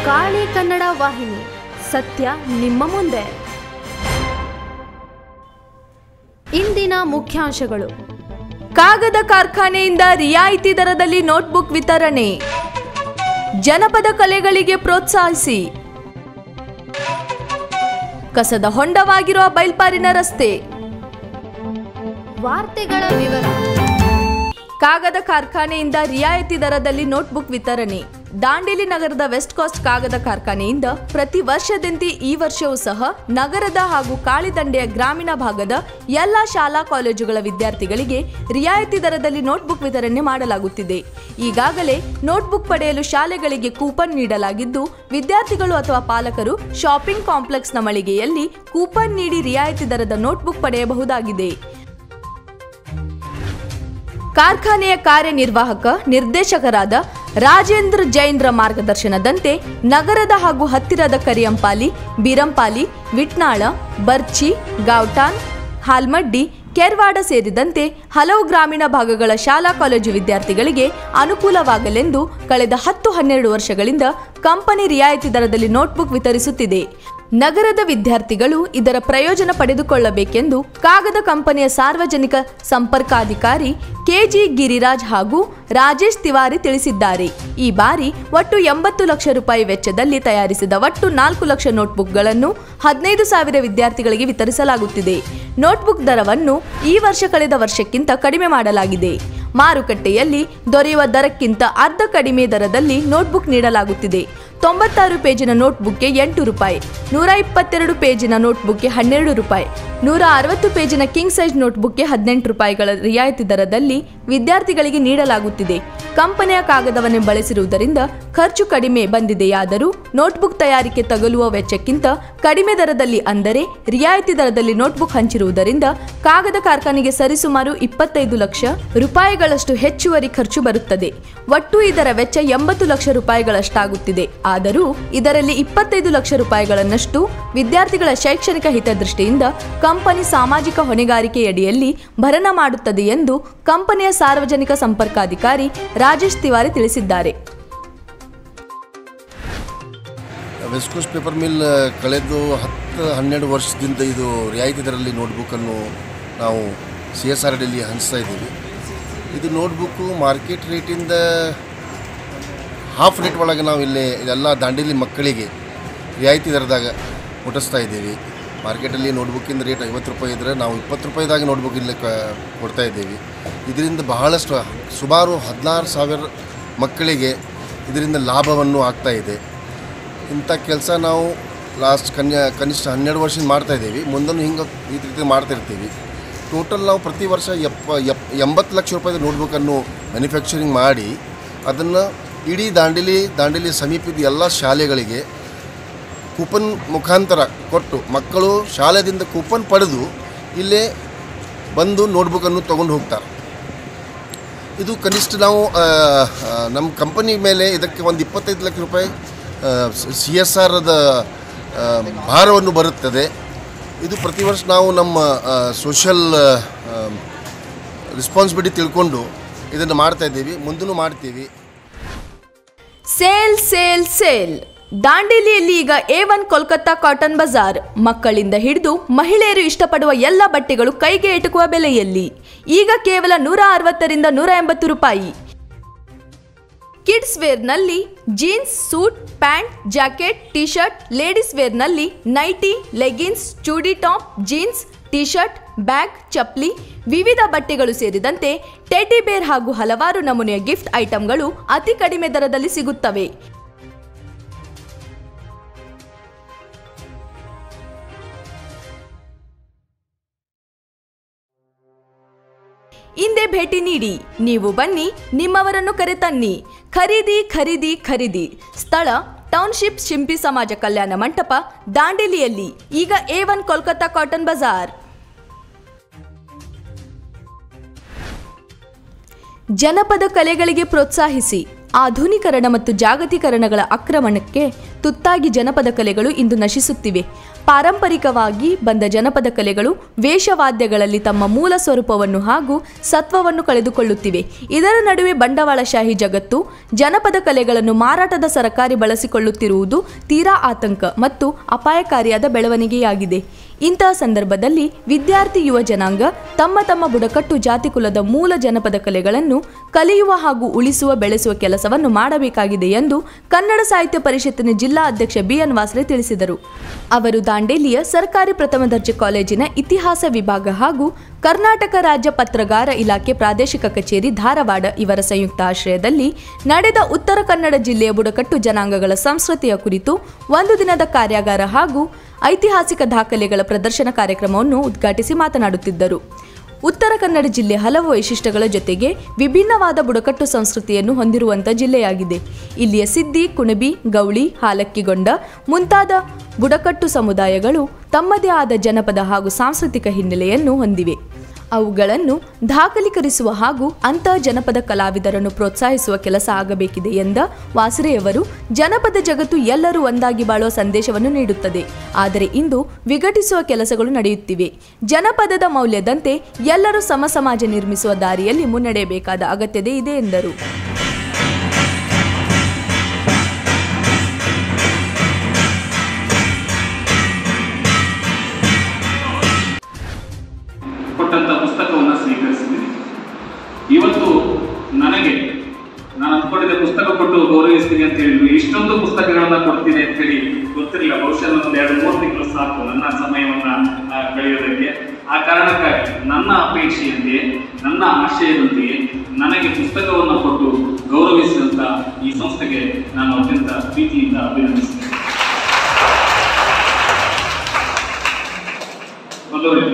ಕಾಳಿ ಕನ್ನಡ ವಾಹಿನಿ ಸತ್ಯ ನಿಮ್ಮ ಮುಂದೆ ಇಂದಿನ ಮುಖ್ಯಾಂಶಗಳು ಕಾಗದ ಕಾರ್ಖಾನೆಯಿಂದ ರಿಯಾಯಿತಿ ದರದಲ್ಲಿ ನೋಟ್ಬುಕ್ ವಿತರಣೆ ಜನಪದ ಕಲೆಗಳಿಗೆ ಪ್ರೋತ್ಸಾಹಿಸಿ ಕಸದ ಹೊಂಡವಾಗಿರುವ ಬೈಲ್ಪಾರಿನ ರಸ್ತೆ ವಾರ್ತೆಗಳ ವಿವರ ಕಾಗದ ಕಾರ್ಖಾನೆಯಿಂದ ರಿಯಾಯಿತಿ ದರದಲ್ಲಿ ನೋಟ್ಬುಕ್ ವಿತರಣೆ ದಾಂಡೇಲಿ ನಗರದ ವೆಸ್ಟ್ ಕಾಸ್ಟ್ ಕಾಗದ ಕಾರ್ಖಾನೆಯಿಂದ ಪ್ರತಿ ವರ್ಷದಂತೆ ಈ ವರ್ಷವೂ ಸಹ ನಗರದ ಹಾಗೂ ಕಾಳಿದಂಡೆಯ ಗ್ರಾಮೀಣ ಭಾಗದ ಎಲ್ಲ ಶಾಲಾ ಕಾಲೇಜುಗಳ ವಿದ್ಯಾರ್ಥಿಗಳಿಗೆ ರಿಯಾಯಿತಿ ದರದಲ್ಲಿ ನೋಟ್ಬುಕ್ ವಿತರಣೆ ಮಾಡಲಾಗುತ್ತಿದೆ ಈಗಾಗಲೇ ನೋಟ್ಬುಕ್ ಪಡೆಯಲು ಶಾಲೆಗಳಿಗೆ ಕೂಪನ್ ನೀಡಲಾಗಿದ್ದು ವಿದ್ಯಾರ್ಥಿಗಳು ಅಥವಾ ಪಾಲಕರು ಶಾಪಿಂಗ್ ಕಾಂಪ್ಲೆಕ್ಸ್ನ ಮಳಿಗೆಯಲ್ಲಿ ಕೂಪನ್ ನೀಡಿ ರಿಯಾಯಿತಿ ದರದ ನೋಟ್ಬುಕ್ ಪಡೆಯಬಹುದಾಗಿದೆ ಕಾರ್ಖಾನೆಯ ಕಾರ್ಯನಿರ್ವಾಹಕ ನಿರ್ದೇಶಕರಾದ ರಾಜೇಂದ್ರ ಜೈನ್ರ ಮಾರ್ಗದರ್ಶನದಂತೆ ನಗರದ ಹಾಗೂ ಹತ್ತಿರದ ಕರಿಯಂಪಾಲಿ ಬೀರಂಪಾಲಿ ವಿಟ್ನಾಳ ಬರ್ಚಿ ಗಾವ್ಟಾನ್ ಹಾಲ್ಮಡ್ಡಿ ಕೆರ್ವಾಡ ಸೇರಿದಂತೆ ಹಲವು ಗ್ರಾಮೀಣ ಭಾಗಗಳ ಶಾಲಾ ಕಾಲೇಜು ವಿದ್ಯಾರ್ಥಿಗಳಿಗೆ ಅನುಕೂಲವಾಗಲೆಂದು ಕಳೆದ ಹತ್ತು ಹನ್ನೆರಡು ವರ್ಷಗಳಿಂದ ಕಂಪನಿ ರಿಯಾಯಿತಿ ದರದಲ್ಲಿ ನೋಟ್ಬುಕ್ ವಿತರಿಸುತ್ತಿದೆ ನಗರದ ವಿದ್ಯಾರ್ಥಿಗಳು ಇದರ ಪ್ರಯೋಜನ ಪಡೆದುಕೊಳ್ಳಬೇಕೆಂದು ಕಾಗದ ಕಂಪನಿಯ ಸಾರ್ವಜನಿಕ ಸಂಪರ್ಕಾಧಿಕಾರಿ ಕೆಜಿ ಗಿರಿರಾಜ್ ಹಾಗೂ ರಾಜೇಶ್ ತಿವಾರಿ ತಿಳಿಸಿದ್ದಾರೆ ಈ ಬಾರಿ ಒಟ್ಟು ಎಂಬತ್ತು ಲಕ್ಷ ರೂಪಾಯಿ ವೆಚ್ಚದಲ್ಲಿ ತಯಾರಿಸಿದ ಒಟ್ಟು ನಾಲ್ಕು ಲಕ್ಷ ನೋಟ್ಬುಕ್ಗಳನ್ನು ಹದಿನೈದು ಸಾವಿರ ವಿದ್ಯಾರ್ಥಿಗಳಿಗೆ ವಿತರಿಸಲಾಗುತ್ತಿದೆ ನೋಟ್ಬುಕ್ ದರವನ್ನು ಈ ವರ್ಷ ಕಳೆದ ವರ್ಷಕ್ಕಿಂತ ಕಡಿಮೆ ಮಾಡಲಾಗಿದೆ ಮಾರುಕಟ್ಟೆಯಲ್ಲಿ ದೊರೆಯುವ ದರಕ್ಕಿಂತ ಅರ್ಧ ಕಡಿಮೆ ದರದಲ್ಲಿ ನೋಟ್ಬುಕ್ ನೀಡಲಾಗುತ್ತಿದೆ ತೊಂಬತ್ತಾರು ಪೇಜಿನ ನೋಟ್ಬುಕ್ಗೆ ಎಂಟು ರೂಪಾಯಿ ನೂರ ಇಪ್ಪತ್ತೆರಡು ಪೇಜಿನ ನೋಟ್ಬುಕ್ಗೆ ಹನ್ನೆರಡು ರೂಪಾಯಿ ನೂರ ಅರವತ್ತು ಪೇಜಿನ ಕಿಂಗ್ ಸೈಜ್ ನೋಟ್ಬುಕ್ಗೆ ಹದಿನೆಂಟು ರೂಪಾಯಿಗಳ ರಿಯಾಯಿತಿ ದರದಲ್ಲಿ ವಿದ್ಯಾರ್ಥಿಗಳಿಗೆ ನೀಡಲಾಗುತ್ತಿದೆ ಕಂಪನಿಯ ಕಾಗದವನ್ನು ಬಳಸಿರುವುದರಿಂದ ಖರ್ಚು ಕಡಿಮೆ ಬಂದಿದೆಯಾದರೂ ನೋಟ್ಬುಕ್ ತಯಾರಿಕೆ ತಗಲುವ ವೆಚ್ಚಕ್ಕಿಂತ ಕಡಿಮೆ ದರದಲ್ಲಿ ಅಂದರೆ ರಿಯಾಯಿತಿ ದರದಲ್ಲಿ ನೋಟ್ಬುಕ್ ಹಂಚಿರುವುದರಿಂದ ಕಾಗದ ಕಾರ್ಖಾನೆಗೆ ಸರಿಸುಮಾರು ಇಪ್ಪತ್ತೈದು ಲಕ್ಷ ರೂಪಾಯಿಗಳಷ್ಟು ಹೆಚ್ಚುವರಿ ಖರ್ಚು ಬರುತ್ತದೆ ಒಟ್ಟು ಇದರ ವೆಚ್ಚ ಎಂಬತ್ತು ಲಕ್ಷ ರೂಪಾಯಿಗಳಷ್ಟಾಗುತ್ತಿದೆ ಆದರೂ ಇದರಲ್ಲಿ ಇಪ್ಪತ್ತೈದು ಲಕ್ಷ ರೂಪಾಯಿಗಳನ್ನಷ್ಟು ವಿದ್ಯಾರ್ಥಿಗಳ ಶೈಕ್ಷಣಿಕ ಹಿತದೃಷ್ಟಿಯಿಂದ ಕಂಪನಿ ಸಾಮಾಜಿಕ ಹೊಣೆಗಾರಿಕೆಯಡಿಯಲ್ಲಿ ಭರಣ ಮಾಡುತ್ತದೆ ಎಂದು ಕಂಪನಿಯ ಸಾರ್ವಜನಿಕ ಸಂಪರ್ಕಾಧಿಕಾರಿ ರಾಜೇಶ್ ತಿವಾರಿ ತಿಳಿಸಿದ್ದಾರೆ ವೆಸ್ಟ್ ಕೋಸ್ಟ್ ಪೇಪರ್ ಮಿಲ್ ಕಳೆದು ಹತ್ತು ಹನ್ನೆರಡು ವರ್ಷದಿಂದ ಇದು ರಿಯಾಯಿತಿ ದರದಲ್ಲಿ ನೋಟ್ಬುಕ್ಕನ್ನು ನಾವು ಸಿ ಎಸ್ ಆರ್ ಡಿಯಲ್ಲಿ ಹಂಚ್ತಾ ಇದ್ದೀವಿ ಇದು ನೋಟ್ಬುಕ್ಕು ಮಾರ್ಕೆಟ್ ರೇಟಿಂದ ಹಾಫ್ ರೇಟ್ ಒಳಗೆ ನಾವು ಇಲ್ಲಿ ಇದೆಲ್ಲ ದಾಂಡೇಲಿ ಮಕ್ಕಳಿಗೆ ರಿಯಾಯಿತಿ ದರದಾಗ ಮುಟ್ಟಿಸ್ತಾ ಇದ್ದೀವಿ ಮಾರ್ಕೆಟಲ್ಲಿ ನೋಟ್ಬುಕ್ಕಿಂದ ರೇಟ್ ಐವತ್ತು ರೂಪಾಯಿ ಇದ್ದರೆ ನಾವು ಇಪ್ಪತ್ತು ರೂಪಾಯಿದಾಗ ನೋಟ್ಬುಕ್ ಇಲ್ಲಿ ಕ ಕೊಡ್ತಾ ಇದ್ದೀವಿ ಇದರಿಂದ ಬಹಳಷ್ಟು ಸುಮಾರು ಹದಿನಾರು ಸಾವಿರ ಮಕ್ಕಳಿಗೆ ಇದರಿಂದ ಲಾಭವನ್ನು ಆಗ್ತಾ ಇದೆ ಇಂಥ ಕೆಲಸ ನಾವು ಲಾಸ್ಟ್ ಕನ್ಯ ಕನಿಷ್ಠ ಹನ್ನೆರಡು ವರ್ಷದಿಂದ ಮಾಡ್ತಾ ಇದ್ದೀವಿ ಮುಂದೂ ಹಿಂಗೆ ಈ ರೀತಿ ಮಾಡ್ತಿರ್ತೀವಿ ಟೋಟಲ್ ನಾವು ಪ್ರತಿ ವರ್ಷ ಎಪ್ಪ ಎಪ್ ಎಂಬತ್ತು ಲಕ್ಷ ರೂಪಾಯಿದ ನೋಟ್ಬುಕ್ಕನ್ನು ಮ್ಯಾನುಫ್ಯಾಕ್ಚರಿಂಗ್ ಮಾಡಿ ಅದನ್ನು ಇಡೀ ದಾಂಡೇಲಿ ದಾಂಡೇಲಿ ಸಮೀಪದ ಎಲ್ಲ ಶಾಲೆಗಳಿಗೆ ಕೂಪನ್ ಮುಖಾಂತರ ಕೊಟ್ಟು ಮಕ್ಕಳು ಶಾಲೆದಿಂದ ಕೂಪನ್ ಪಡೆದು ಇಲ್ಲೇ ಬಂದು ನೋಟ್ಬುಕ್ಕನ್ನು ತೊಗೊಂಡು ಹೋಗ್ತಾರೆ ಇದು ಕನಿಷ್ಠ ನಾವು ಆ, ಆ, ನಮ್ಮ ಕಂಪನಿ ಮೇಲೆ ಇದಕ್ಕೆ ಒಂದು ಇಪ್ಪತ್ತೈದು ಲಕ್ಷ ರೂಪಾಯಿ ಸಿ ಎಸ್ ಆರ್ದ ಭಾರವನ್ನು ಬರುತ್ತದೆ ಇದು ಪ್ರತಿ ವರ್ಷ ನಾವು ನಮ್ಮ ಸೋಷಲ್ ರೆಸ್ಪಾನ್ಸಿಬಿಲಿಟಿ ತಿಳ್ಕೊಂಡು ಇದನ್ನು ಮಾಡ್ತಾ ಇದ್ದೀವಿ ಮುಂದೂ ಮಾಡ್ತೀವಿ ಸೇಲ್ ಸೇಲ್ ಸೇಲ್ ದಾಂಡೇಲಿಯಲ್ಲಿ ಈಗ A one Kolkata cotton Bazaar ಮಕ್ಕಳಿಂದ ಹಿಡಿದು ಮಹಿಳೆಯರು ಇಷ್ಟಪಡುವ ಎಲ್ಲ ಬಟ್ಟೆಗಳು ಕೈಗೆ ಎಟುಕುವ ಬೆಲೆಯಲ್ಲಿ ಈಗ ಕೇವಲ ನೂರ ಅರವತ್ತರಿಂದ ನೂರ ಎಂಬತ್ತು ರೂಪಾಯಿ ಕಿಡ್ಸ್ ವೇರ್ನಲ್ಲಿ jeans suit pant jacket T shirt ladies ವೇರ್ನಲ್ಲಿ nighty leggings chudi top jeans T shirt bag ಚಪ್ಲಿ ವಿವಿಧ ಬಟ್ಟೆಗಳು ಸೇರಿದಂತೆ ಟೆಡಿ ಬೇರ್ ಹಾಗೂ ಹಲವಾರು ನಮೂನೆಯ ಗಿಫ್ಟ್ ಐಟಂಗಳು ಅತಿ ಕಡಿಮೆ ದರದಲ್ಲಿ ಸಿಗುತ್ತವೆ ಹಿಂದೆ ಭೇಟಿ ನೀಡಿ ನೀವು ಬನ್ನಿ ನಿಮ್ಮವರನ್ನು ಕರೆತನ್ನಿ ಖರೀದಿ ಖರೀದಿ ಖರೀದಿ ಸ್ಥಳ ಟೌನ್ಶಿಪ್ ಶಿಂಪಿ ಸಮಾಜ ಕಲ್ಯಾಣ ಮಂಟಪ ದಾಂಡೇಲಿಯಲ್ಲಿ ಈಗ A one Kolkata cotton Bazaar ಜನಪದ ಕಲೆಗಳಿಗೆ ಪ್ರೋತ್ಸಾಹಿಸಿ ಆಧುನೀಕರಣ ಮತ್ತು ಜಾಗತೀಕರಣಗಳ ಆಕ್ರಮಣಕ್ಕೆ ತುತ್ತಾಗಿ ಜನಪದ ಕಲೆಗಳು ಇಂದು ನಶಿಸುತ್ತಿವೆ ಪಾರಂಪರಿಕವಾಗಿ ಬಂದ ಜನಪದ ಕಲೆಗಳು ವೇಷವಾದ್ಯಗಳಲ್ಲಿ ತಮ್ಮ ಮೂಲ ಸ್ವರೂಪವನ್ನು ಹಾಗೂ ಸತ್ವವನ್ನು ಕಳೆದುಕೊಳ್ಳುತ್ತಿವೆ ಇದರ ನಡುವೆ ಬಂಡವಾಳಶಾಹಿ ಜಗತ್ತು ಜನಪದ ಕಲೆಗಳನ್ನು ಮಾರಾಟದ ಸರಕಾರಿ ಬಳಸಿಕೊಳ್ಳುತ್ತಿರುವುದು ತೀರಾ ಆತಂಕ ಮತ್ತು ಅಪಾಯಕಾರಿಯಾದ ಬೆಳವಣಿಗೆಯಾಗಿದೆ ಇಂತಹ ಸಂದರ್ಭದಲ್ಲಿ ವಿದ್ಯಾರ್ಥಿ ಯುವ ಜನಾಂಗ ತಮ್ಮ ತಮ್ಮ ಬುಡಕಟ್ಟು ಜಾತಿ ಕುಲದ ಮೂಲ ಜನಪದ ಕಲೆಗಳನ್ನು ಕಲಿಯುವ ಹಾಗೂ ಉಳಿಸುವ ಬೆಳೆಸುವ ಕೆಲಸವನ್ನು ಮಾಡಬೇಕಾಗಿದೆ ಎಂದು ಕನ್ನಡ ಸಾಹಿತ್ಯ ಪರಿಷತ್ತಿನ ಜಿಲ್ಲಾ ಅಧ್ಯಕ್ಷ ಬಿಎನ್ ವಾಸ್ರೆ ತಿಳಿಸಿದರು ಅವರು ದಾಂಡೇಲಿಯ ಸರ್ಕಾರಿ ಪ್ರಥಮ ದರ್ಜೆ ಕಾಲೇಜಿನ ಇತಿಹಾಸ ವಿಭಾಗ ಹಾಗೂ ಕರ್ನಾಟಕ ರಾಜ್ಯ ಪತ್ರಗಾರ ಇಲಾಖೆ ಪ್ರಾದೇಶಿಕ ಕಚೇರಿ ಧಾರವಾಡ ಇವರ ಸಂಯುಕ್ತ ಆಶ್ರಯದಲ್ಲಿ ನಡೆದ ಉತ್ತರ ಕನ್ನಡ ಜಿಲ್ಲೆಯ ಬುಡಕಟ್ಟು ಜನಾಂಗಗಳ ಸಂಸ್ಕೃತಿಯ ಕುರಿತು ಒಂದು ದಿನದ ಕಾರ್ಯಾಗಾರ ಹಾಗೂ ಐತಿಹಾಸಿಕ ದಾಖಲೆಗಳ ಪ್ರದರ್ಶನ ಕಾರ್ಯಕ್ರಮವನ್ನು ಉದ್ಘಾಟಿಸಿ ಮಾತನಾಡುತ್ತಿದ್ದರು ಉತ್ತರ ಕನ್ನಡ ಜಿಲ್ಲೆ ಹಲವು ವೈಶಿಷ್ಟ್ಯಗಳ ಜೊತೆಗೆ ವಿಭಿನ್ನವಾದ ಬುಡಕಟ್ಟು ಸಂಸ್ಕೃತಿಯನ್ನು ಹೊಂದಿರುವಂಥ ಜಿಲ್ಲೆಯಾಗಿದೆ ಇಲ್ಲಿಯ ಸಿದ್ದಿ ಕುಣಬಿ ಗೌಳಿ ಹಾಲಕ್ಕಿಗೊಂಡ ಮುಂತಾದ ಬುಡಕಟ್ಟು ಸಮುದಾಯಗಳು ತಮ್ಮದೇ ಆದ ಜನಪದ ಹಾಗೂ ಸಾಂಸ್ಕೃತಿಕ ಹಿನ್ನೆಲೆಯನ್ನು ಹೊಂದಿವೆ ಅವುಗಳನ್ನು ದಾಖಲೀಕರಿಸುವ ಹಾಗೂ ಅಂತಹ ಜನಪದ ಕಲಾವಿದರನ್ನು ಪ್ರೋತ್ಸಾಹಿಸುವ ಕೆಲಸ ಆಗಬೇಕಿದೆ ಎಂದ ವಾಸರೆಯವರು ಜನಪದ ಜಗತ್ತು ಎಲ್ಲರೂ ಒಂದಾಗಿ ಬಾಳುವ ಸಂದೇಶವನ್ನು ನೀಡುತ್ತದೆ ಆದರೆ ಇಂದು ವಿಘಟಿಸುವ ಕೆಲಸಗಳು ನಡೆಯುತ್ತಿವೆ ಜನಪದದ ಮೌಲ್ಯದಂತೆ ಎಲ್ಲರೂ ಸಮ ಸಮಾಜ ನಿರ್ಮಿಸುವ ದಾರಿಯಲ್ಲಿ ಮುನ್ನಡೆಯಬೇಕಾದ ಅಗತ್ಯತೆ ಇದೆ ಎಂದರು ಕೊಟ್ಟಂತ ಪುಸ್ತಕವನ್ನು ಸ್ವೀಕರಿಸಿದ್ದೀನಿ ಇವತ್ತು ನನಗೆ ನಾನು ಅಂದ್ಕೊಂಡಿದ್ದೆ ಪುಸ್ತಕ ಕೊಟ್ಟು ಗೌರವಿಸ್ತೀನಿ ಅಂತ ಹೇಳಿದ್ರು ಇಷ್ಟೊಂದು ಪುಸ್ತಕಗಳನ್ನ ಕೊಡ್ತೀನಿ ಅಂತ ಹೇಳಿ ಗೊತ್ತಿರಲಿಲ್ಲ ಬಹುಶಃ ಒಂದು ಎರಡು ಮೂರು ತಿಂಗಳು ಸಾಕು ನನ್ನ ಸಮಯವನ್ನ ಆ, ಕಳೆಯೋದಕ್ಕೆ ಆ ಕಾರಣಕ್ಕಾಗಿ ನನ್ನ ಅಪೇಕ್ಷೆಯಂತೆ ನನ್ನ ಆಶಯದಂತೆಯೇ ನನಗೆ ಪುಸ್ತಕವನ್ನು ಕೊಟ್ಟು ಗೌರವಿಸಿದಂತ ಈ ಸಂಸ್ಥೆಗೆ ನಾನು ಅತ್ಯಂತ ಪ್ರೀತಿಯಿಂದ ಅಭಿನಂದಿಸ್ತೇನೆ ಬಂದವರೇ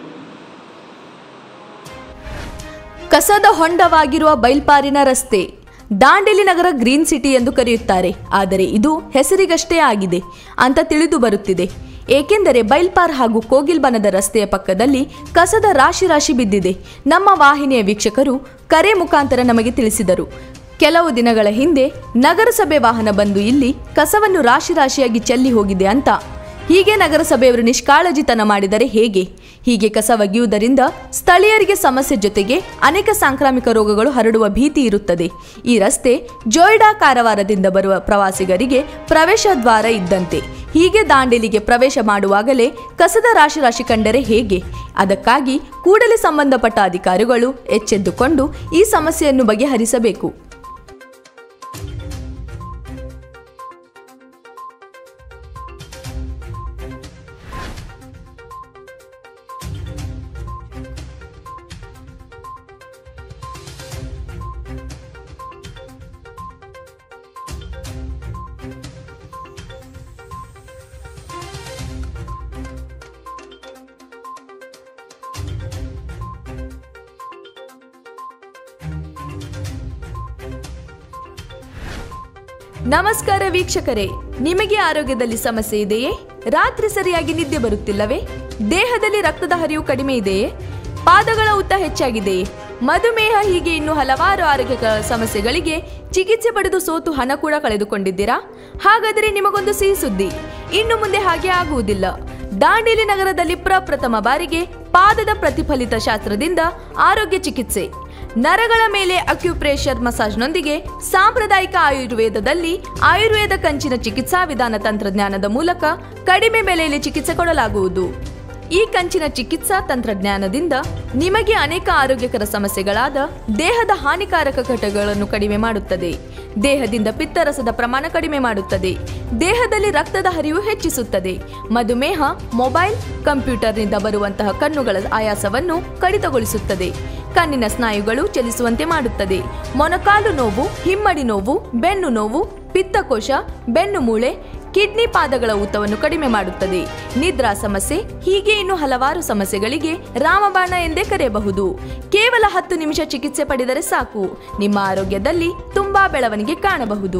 ಕಸದ ಹೊಂಡವಾಗಿರುವ ಬೈಲ್ಪಾರಿನ ರಸ್ತೆ ದಾಂಡೇಲಿ ನಗರ ಗ್ರೀನ್ ಸಿಟಿ ಎಂದು ಕರೆಯುತ್ತಾರೆ ಆದರೆ ಇದು ಹೆಸರಿಗಷ್ಟೇ ಆಗಿದೆ ಅಂತ ತಿಳಿದು ಬರುತ್ತಿದೆ ಏಕೆಂದರೆ ಬೈಲ್ಪಾರ್ ಹಾಗೂ ಕೋಗಿಲ್ಬನದ ರಸ್ತೆಯ ಪಕ್ಕದಲ್ಲಿ ಕಸದ ರಾಶಿ ರಾಶಿ ಬಿದ್ದಿದೆ ನಮ್ಮ ವಾಹಿನಿಯ ವೀಕ್ಷಕರು ಕರೆ ಮುಖಾಂತರ ನಮಗೆ ತಿಳಿಸಿದರು ಕೆಲವು ದಿನಗಳ ಹಿಂದೆ ನಗರಸಭೆ ವಾಹನ ಬಂದು ಇಲ್ಲಿ ಕಸವನ್ನು ರಾಶಿ ರಾಶಿಯಾಗಿ ಚೆಲ್ಲಿ ಹೋಗಿದೆ ಅಂತ ಹೀಗೆ ನಗರಸಭೆಯವರು ನಿಷ್ಕಾಳಜಿತನ ಮಾಡಿದರೆ ಹೇಗೆ ಹೀಗೆ ಕಸ ಒಗೆಯುವುದರಿಂದ ಸ್ಥಳೀಯರಿಗೆ ಸಮಸ್ಯೆ ಜೊತೆಗೆ ಅನೇಕ ಸಾಂಕ್ರಾಮಿಕ ರೋಗಗಳು ಹರಡುವ ಭೀತಿ ಇರುತ್ತದೆ ಈ ರಸ್ತೆ ಜೋಯ್ಡಾ ಕಾರವಾರದಿಂದ ಬರುವ ಪ್ರವಾಸಿಗರಿಗೆ ಪ್ರವೇಶ ದ್ವಾರ ಇದ್ದಂತೆ ಹೀಗೆ ದಾಂಡೇಲಿಗೆ ಪ್ರವೇಶ ಮಾಡುವಾಗಲೇ ಕಸದ ರಾಶಿ ರಾಶಿ ಕಂಡರೆ ಹೇಗೆ ಅದಕ್ಕಾಗಿ ಕೂಡಲೇ ಸಂಬಂಧಪಟ್ಟ ಅಧಿಕಾರಿಗಳು ಎಚ್ಚೆತ್ತುಕೊಂಡು ಈ ಸಮಸ್ಯೆಯನ್ನು ಬಗೆಹರಿಸಬೇಕು ನಮಸ್ಕಾರ ವೀಕ್ಷಕರೇ ನಿಮಗೆ ಆರೋಗ್ಯದಲ್ಲಿ ಸಮಸ್ಯೆ ಇದೆಯೇ ರಾತ್ರಿ ಸರಿಯಾಗಿ ನಿದ್ದೆ ಬರುತ್ತಿಲ್ಲವೇ ದೇಹದಲ್ಲಿ ರಕ್ತದ ಹರಿವು ಕಡಿಮೆ ಇದೆಯೇ ಪಾದಗಳ ಉದ್ದ ಹೆಚ್ಚಾಗಿದೆಯೇ ಮಧುಮೇಹ ಹೀಗೆ ಇನ್ನು ಹಲವಾರು ಆರೋಗ್ಯ ಸಮಸ್ಯೆಗಳಿಗೆ ಚಿಕಿತ್ಸೆ ಪಡೆದು ಸೋತು ಹಣ ಕೂಡ ಕಳೆದುಕೊಂಡಿದ್ದೀರಾ ಹಾಗಾದರೆ ನಿಮಗೊಂದು ಸಿಹಿ ಸುದ್ದಿ ಇನ್ನು ಮುಂದೆ ಹಾಗೆ ಆಗುವುದಿಲ್ಲ ದಾಂಡೇಲಿ ನಗರದಲ್ಲಿ ಪ್ರಪ್ರಥಮ ಬಾರಿಗೆ ಪಾದದ ಪ್ರತಿಫಲಿತ ಶಾಸ್ತ್ರದಿಂದ ಆರೋಗ್ಯ ಚಿಕಿತ್ಸೆ ನರಗಳ ಮೇಲೆ ಅಕ್ಯುಪ್ರೆಷರ್ ಮಸಾಜ್ನೊಂದಿಗೆ ಸಾಂಪ್ರದಾಯಿಕ ಆಯುರ್ವೇದದಲ್ಲಿ ಆಯುರ್ವೇದ ಕಂಚಿನ ಚಿಕಿತ್ಸಾ ವಿಧಾನ ತಂತ್ರಜ್ಞಾನದ ಮೂಲಕ ಕಡಿಮೆ ಬೆಲೆಯಲ್ಲಿ ಚಿಕಿತ್ಸೆ ಕೊಡಲಾಗುವುದು ಈ ಕಂಚಿನ ಚಿಕಿತ್ಸಾ ತಂತ್ರಜ್ಞಾನದಿಂದ ನಿಮಗೆ ಅನೇಕ ಆರೋಗ್ಯಕರ ಸಮಸ್ಯೆಗಳಾದ ದೇಹದ ಹಾನಿಕಾರಕ ಘಟಕಗಳನ್ನು ಕಡಿಮೆ ಮಾಡುತ್ತದೆ ದೇಹದಿಂದ ಪಿತ್ತರಸದ ಪ್ರಮಾಣ ಕಡಿಮೆ ಮಾಡುತ್ತದೆ ದೇಹದಲ್ಲಿ ರಕ್ತದ ಹರಿವು ಹೆಚ್ಚಿಸುತ್ತದೆ ಮಧುಮೇಹ ಮೊಬೈಲ್ ಕಂಪ್ಯೂಟರ್ನಿಂದ ಬರುವಂತಹ ಕಣ್ಣುಗಳ ಆಯಾಸವನ್ನು ಕಡಿತಗೊಳಿಸುತ್ತದೆ ಕಣ್ಣಿನ ಸ್ನಾಯುಗಳು ಚಲಿಸುವಂತೆ ಮಾಡುತ್ತದೆ ಮೊಣಕಾಲು ನೋವು ಹಿಮ್ಮಡಿ ನೋವು ಬೆನ್ನು ನೋವು ಪಿತ್ತಕೋಶ ಬೆನ್ನು ಮೂಳೆ ಕಿಡ್ನಿ ಪಾದಗಳ ಊತವನ್ನು ಕಡಿಮೆ ಮಾಡುತ್ತದೆ ನಿದ್ರಾ ಸಮಸ್ಯೆ ಹೀಗೆ ಇನ್ನು ಹಲವಾರು ಸಮಸ್ಯೆಗಳಿಗೆ ರಾಮಬಾಣ ಎಂದೇ ಕರೆಯಬಹುದು ಕೇವಲ ಹತ್ತು ನಿಮಿಷ ಚಿಕಿತ್ಸೆ ಪಡೆದರೆ ಸಾಕು ನಿಮ್ಮ ಆರೋಗ್ಯದಲ್ಲಿ ತುಂಬಾ ಬೆಳವಣಿಗೆ ಕಾಣಬಹುದು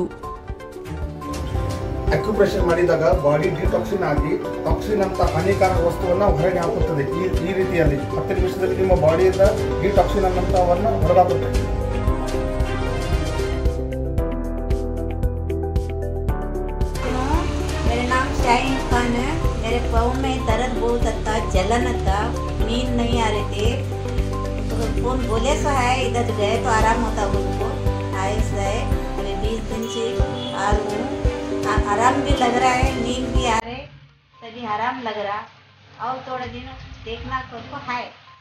ಅಕ್ಯುಪ್ರೆಷರ್ ಮಾಡಿದಾಗ ಬಾಡಿ ಡಿಟಾಕ್ಸಿನ್ ಆಗಿ ಟಾಕ್ಸಿನ್ ಅಂತ ಹಾನಿಕಾರಕ ವಸ್ತುವನ್ನು ಹೊರಗೆ ಹಾಕುತ್ತದೆ ಈ ಈ ರೀತಿಯಲ್ಲಿ ಹತ್ತು ನಿಮಿಷದಲ್ಲಿ ನಿಮ್ಮ ಬಾಡಿಯಿಂದ ಡಿಟಾಕ್ಸಿನ್ ಅನ್ನಂಥವನ್ನು ಹೊರಗಾಕುತ್ತದೆ मेरा नाम शाहीन खान है मेरे पापा पाँव में दर्द बहुत था जलन था नींद नहीं आ रहे थे तो फोन बोले सो है इधर गए तो आराम होता उनको आए से है अभी बीस दिन से आ रही हूँ आ- आराम भी लग रहा है नींद भी आ रहे तभी आराम लग रहा और थोड़े दिन देखना सबको है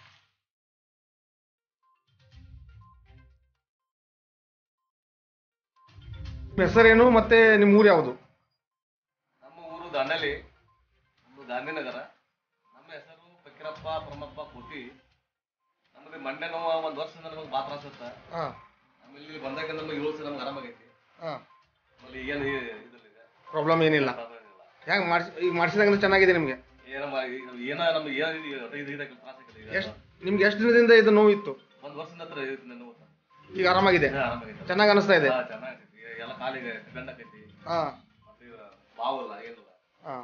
ನಿಮ್ಮ ಹೆಸರೇನು ಮತ್ತೆ ನಿಮ್ಮ ಊರು ಯಾವುದು ನಮ್ಮ ಊರು ದಾಂಡಲಿ ನಮ್ಮದು ಗಾಂಧಿನಗರ ನಮ್ಮ ಹೆಸರು ಫಕೀರಪ್ಪ ಪ್ರಮಪ್ಪ ಕೋಟಿ ನಮ್ಮದು ಮಂಡೆ ನೋವು ಒಂದು ವರ್ಷದಿಂದ ನಮಗೆ ಭಾಳ ತ್ರಾಸ ಇತ್ತ ಹಾಂ ಆಮೇಲೆ ಇಲ್ಲಿ ಬಂದಾಗ ನಮಗೆ ಏಳು ಸಲ ನಮ್ಗೆ ಆರಾಮಾಗೈತಿ ಹಾಂ ಆಮೇಲೆ ಏನು ಇದಿಲ್ಲ ಪ್ರಾಬ್ಲಮ್ ಏನಿಲ್ಲ ಹೆಂಗೆ ಮಾಡಿಸಿ ಈಗ ಮಾಡಿಸಿದಾಗ ಚೆನ್ನಾಗಿದೆ ನಿಮಗೆ ಏನಮ್ಮ ಏನ ನಮ್ಗೆ ಏನು ಇದು ಇದು ಇದಕ್ಕೆ ತ್ರಾಸ ಆಗಿಲ್ಲ ಈಗ ಎಷ್ಟು ನಿಮ್ಗೆ ಎಷ್ಟು ದಿನದಿಂದ ಇದು ನೋವು ಇತ್ತು ಒಂದು ವರ್ಷದಿಂದ ಹತ್ರ ಇರುತ್ತೆ ನನ್ನ ನೋವು ಈಗ ಆರಾಮಾಗಿದೆ ಹಾ, ಆರಾಮಾಗೈತೆ ಚೆನ್ನಾಗಿ ಅನಿಸ್ತಾ ಇದೆ ಹಾ, ಚೆನ್ನಾಗೈತಿ ಎಲ್ಲ ಕಾಲಿಗೆ ಗಂಡಕೈತಿ ಹಾಂ ಮತ್ತೆ ಇವ್ರ ಬಾವಲ್ಲ ಏನಿಲ್ಲ हां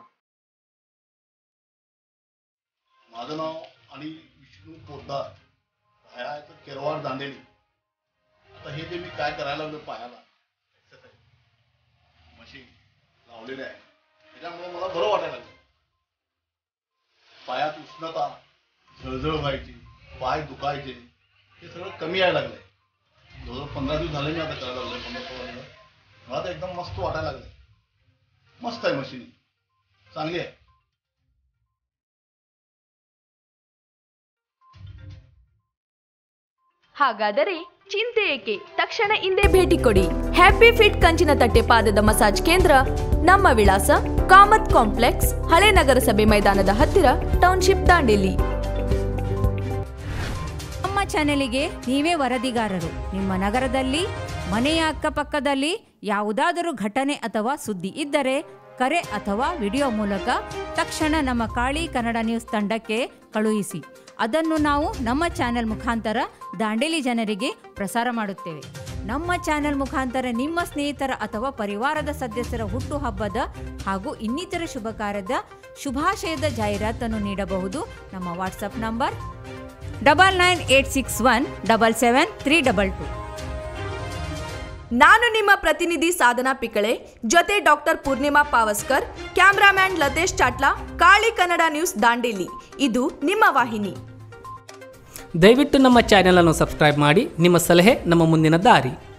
माझं नाव आणि विष्णू पोद्दार राहायला आहे तर केरवाड दांडेली आता हे जे मी काय करायला लागलो पायाला exercise, मशीन लावलेले आहे त्याच्यामुळे मला बरं वाटायला लागलं पायात उष्णता जळजळ व्हायची पाय दुखायचे हे सगळं कमी यायला लागलंय जवळजवळ पंधरा दिवस झाले मी आता करायला लागलोय पंधरा सोळा दिवस मला तर एकदम मस्त वाटायला लागलंय मस्त आहे मशीन चांगली आहे ಹಾಗಾದರೆ ಚಿಂತೆ ಏಕೆ ತಕ್ಷಣ ಹಿಂದೆ ಭೇಟಿ ಕೊಡಿ ಹ್ಯಾಪಿ ಫಿಟ್ ಕಂಚಿನ ತಟ್ಟೆ ಪಾದದ ಮಸಾಜ್ ಕೇಂದ್ರ ನಮ್ಮ ವಿಳಾಸ ಕಾಮತ್ ಕಾಂಪ್ಲೆಕ್ಸ್ ಹಳೆ ನಗರಸಭೆ ಮೈದಾನದ ಹತ್ತಿರ ಟೌನ್ಶಿಪ್ ದಾಂಡೇಲಿ ನಮ್ಮ ಚಾನೆಲಿಗೆ ನೀವೇ ವರದಿಗಾರರು ನಿಮ್ಮ ನಗರದಲ್ಲಿ ಮನೆಯ ಅಕ್ಕಪಕ್ಕದಲ್ಲಿ ಯಾವುದಾದರೂ ಘಟನೆ ಅಥವಾ ಸುದ್ದಿ ಇದ್ದರೆ ಕರೆ ಅಥವಾ ವಿಡಿಯೋ ಮೂಲಕ ತಕ್ಷಣ ನಮ್ಮ ಕಾಳಿ ಕನ್ನಡ ನ್ಯೂಸ್ ತಂಡಕ್ಕೆ ಕಳುಹಿಸಿ ಅದನ್ನು ನಾವು ನಮ್ಮ ಚಾನೆಲ್ ಮುಖಾಂತರ ದಾಂಡೇಲಿ ಜನರಿಗೆ ಪ್ರಸಾರ ಮಾಡುತ್ತೇವೆ ನಮ್ಮ ಚಾನೆಲ್ ಮುಖಾಂತರ ನಿಮ್ಮ ಸ್ನೇಹಿತರ ಅಥವಾ ಪರಿವಾರದ ಸದಸ್ಯರ ಹುಟ್ಟುಹಬ್ಬದ ಹಾಗೂ ಇನ್ನಿತರ ಶುಭ ಕಾರ್ಯದ ಶುಭಾಶಯದ ಜಾಹೀರಾತನ್ನು ನೀಡಬಹುದು ನಮ್ಮ WhatsApp number double nine eight six one double seven three double two ನಾನು ನಿಮ್ಮ ಪ್ರತಿನಿಧಿ ಸಾಧನಾ ಪಿಕಳೆ ಜೊತೆ doctor Purnima Pawaskar cameraman Latesh Chatla Kali Kannada news Dandeli ಇದು ನಿಮ್ಮ ವಾಹಿನಿ ದಯವಿಟ್ಟು ನಮ್ಮ ಚಾನೆಲನ್ನು ಸಬ್ಸ್ಕ್ರೈಬ್ ಮಾಡಿ ನಿಮ್ಮ ಸಲಹೆ ನಮ್ಮ ಮುಂದಿನ ದಾರಿ